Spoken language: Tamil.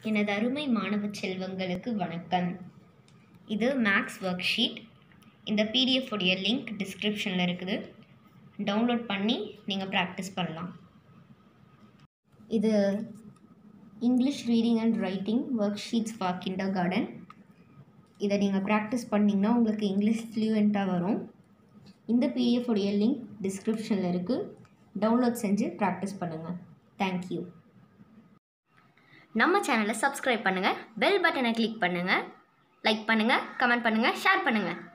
எனது அருமை மாணவ செல்வங்களுக்கு வணக்கம் இது மேக்ஸ் ஒர்க் ஷீட் இந்த பிடிஎஃப் உடைய லிங்க் டிஸ்கிரிப்ஷனில் இருக்குது டவுன்லோட் பண்ணி நீங்கள் ப்ராக்டிஸ் பண்ணலாம் இது English reading and writing worksheets for kindergarten இதை நீங்கள் ப்ராக்டிஸ் பண்ணிங்கன்னா உங்களுக்கு இங்கிலீஷ் ஃப்ளூயண்ட்டாக வரும் இந்த பிடிஎஃப் உடைய லிங்க் டிஸ்கிரிப்ஷனில் இருக்குது டவுன்லோட் செஞ்சு ப்ராக்டிஸ் பண்ணுங்கள் தேங்க்யூ நம்ம சேனலை சப்ஸ்கிரைப் பண்ணுங்கள் பெல் பட்டனை கிளிக் பண்ணுங்கள் லைக் பண்ணுங்கள் கமெண்ட் பண்ணுங்கள் ஷேர் பண்ணுங்கள்